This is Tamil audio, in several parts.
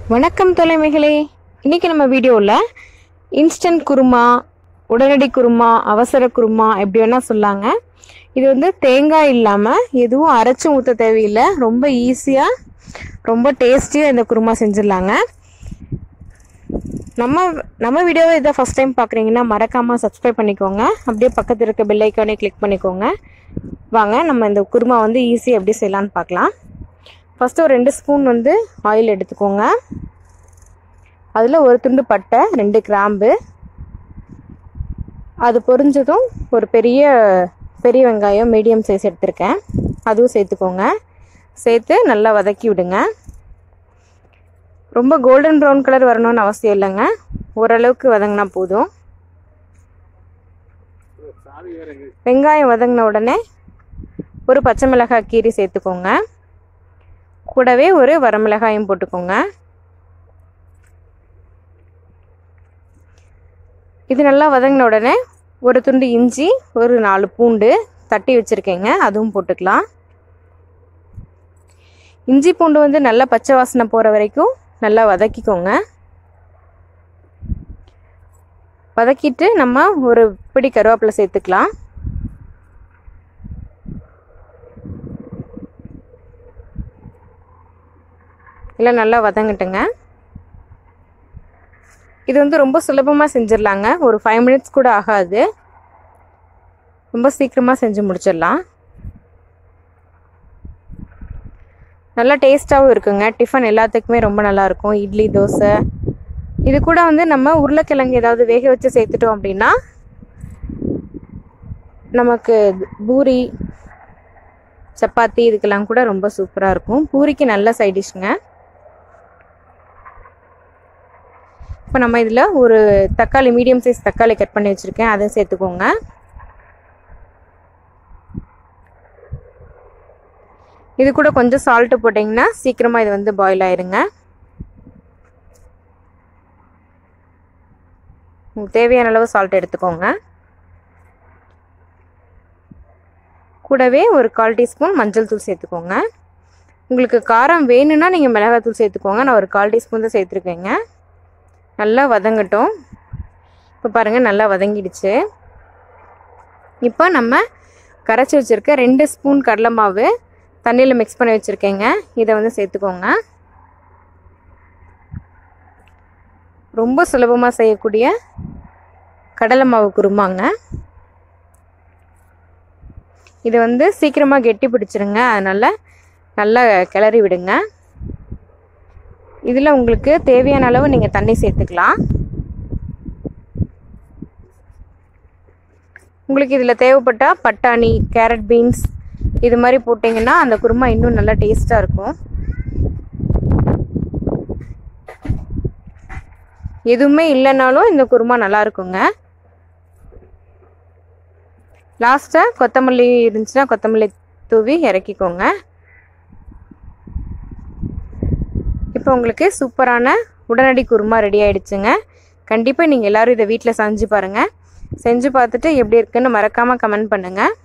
வணக்கம் தொலைமைகளே இன்றைக்கி நம்ம வீடியோவில் இன்ஸ்டன்ட் குருமா உடனடி குருமா அவசர குருமா எப்படி வேணால் சொல்லாங்க இது வந்து தேங்காய் இல்லாமல் எதுவும் அரைச்சும் ஊற்ற தேவையில்லை ரொம்ப ஈஸியாக ரொம்ப டேஸ்டியாக இந்த குருமா செஞ்சிடலாங்க நம்ம நம்ம வீடியோவை இதை ஃபஸ்ட் டைம் பார்க்குறீங்கன்னா மறக்காமல் சப்ஸ்கிரைப் பண்ணிக்கோங்க அப்படியே பக்கத்தில் இருக்க பெல் ஐக்கானே கிளிக் பண்ணிக்கோங்க வாங்க நம்ம இந்த குருமா வந்து ஈஸியாக எப்படி செய்யலான்னு பார்க்கலாம் ஃபஸ்ட்டு ஒரு ரெண்டு ஸ்பூன் வந்து ஆயில் எடுத்துக்கோங்க அதில் ஒரு துண்டு பட்டை ரெண்டு கிராம்பு அது பொரிஞ்சதும் ஒரு பெரிய பெரிய வெங்காயம் மீடியம் சைஸ் எடுத்திருக்கேன் அதுவும் சேர்த்துக்கோங்க சேர்த்து நல்லா வதக்கி விடுங்க ரொம்ப கோல்டன் ப்ரௌன் கலர் வரணும்னு அவசியம் இல்லைங்க ஓரளவுக்கு வதங்கினா போதும் வெங்காயம் வதங்கின உடனே ஒரு பச்சை மிளகாய் கீரி சேர்த்துக்கோங்க கூடவே ஒரு வரமிளகாயும் போட்டுக்கோங்க இது நல்லா வதங்கின உடனே ஒரு துண்டு இஞ்சி ஒரு நாலு பூண்டு தட்டி வச்சுருக்கேங்க அதுவும் போட்டுக்கலாம் இஞ்சி பூண்டு வந்து நல்லா பச்சை வாசனை போகிற வரைக்கும் நல்லா வதக்கிக்கோங்க வதக்கிட்டு நம்ம ஒரு பிடி கருவேப்பிலை சேர்த்துக்கலாம் இல்லை நல்லா வதங்கட்டுங்க இது வந்து ரொம்ப சுலபமாக செஞ்சிடலாங்க ஒரு ஃபைவ் மினிட்ஸ் கூட ஆகாது ரொம்ப சீக்கிரமாக செஞ்சு முடிச்சிடலாம் நல்லா டேஸ்ட்டாகவும் இருக்குங்க டிஃபன் எல்லாத்துக்குமே ரொம்ப நல்லாயிருக்கும் இட்லி தோசை இது கூட வந்து நம்ம உருளைக்கிழங்கு ஏதாவது வேக வச்சு சேர்த்துட்டோம் அப்படின்னா நமக்கு பூரி சப்பாத்தி இதுக்கெல்லாம் கூட ரொம்ப சூப்பராக இருக்கும் பூரிக்கு நல்ல சைட் டிஷ்ங்க இப்போ நம்ம இதில் ஒரு தக்காளி மீடியம் சைஸ் தக்காளி கட் பண்ணி வச்சுருக்கேன் அதை சேர்த்துக்கோங்க இது கூட கொஞ்சம் சால்ட்டு போட்டிங்கன்னா சீக்கிரமாக இது வந்து பாயில் ஆயிருங்க தேவையான அளவு சால்ட் எடுத்துக்கோங்க கூடவே ஒரு கால் டீஸ்பூன் மஞ்சள் தூள் சேர்த்துக்கோங்க உங்களுக்கு காரம் வேணும்னா நீங்கள் மிளகாய் தூள் சேர்த்துக்கோங்க நான் ஒரு கால் டீஸ்பூன் தான் சேர்த்துருக்கேங்க நல்லா வதங்கட்டும் இப்போ பாருங்கள் நல்லா வதங்கிடுச்சு இப்போ நம்ம கரைச்சி வச்சுருக்க ரெண்டு ஸ்பூன் கடலை மாவு தண்ணியில் மிக்ஸ் பண்ணி வச்சுருக்கேங்க இதை வந்து சேர்த்துக்கோங்க ரொம்ப சுலபமாக செய்யக்கூடிய கடலை மாவு குருமாங்க இது வந்து சீக்கிரமாக கெட்டி பிடிச்சிருங்க அதனால் நல்லா கிளறி விடுங்க இதில் உங்களுக்கு தேவையான அளவு நீங்கள் தண்ணி சேர்த்துக்கலாம் உங்களுக்கு இதில் தேவைப்பட்டால் பட்டாணி கேரட் பீன்ஸ் இது மாதிரி போட்டிங்கன்னா அந்த குருமா இன்னும் நல்லா டேஸ்ட்டாக இருக்கும் எதுவுமே இல்லைனாலும் இந்த குருமா நல்லா இருக்குங்க லாஸ்ட்டாக கொத்தமல்லி இருந்துச்சுன்னா கொத்தமல்லி தூவி இறக்கிக்கோங்க இப்போ உங்களுக்கு சூப்பரான உடனடி குருமா ரெடி ஆயிடுச்சுங்க கண்டிப்பாக நீங்கள் எல்லோரும் இதை வீட்டில் செஞ்சு பாருங்கள் செஞ்சு பார்த்துட்டு எப்படி இருக்குன்னு மறக்காமல் கமெண்ட் பண்ணுங்கள்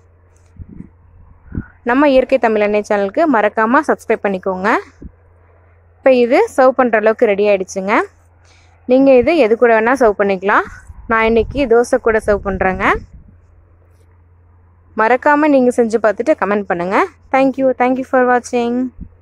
நம்ம இயற்கை தமிழ் எண்ணெய் சேனலுக்கு மறக்காமல் சப்ஸ்கிரைப் பண்ணிக்கோங்க இப்போ இது சர்வ் பண்ணுற அளவுக்கு ரெடி ஆகிடுச்சுங்க நீங்கள் இது எது கூட வேணால் சர்வ் பண்ணிக்கலாம் நான் இன்றைக்கி தோசை கூட சர்வ் பண்ணுறேங்க மறக்காமல் நீங்கள் செஞ்சு பார்த்துட்டு கமெண்ட் பண்ணுங்கள் தேங்க்யூ தேங்க்யூ ஃபார் வாட்சிங்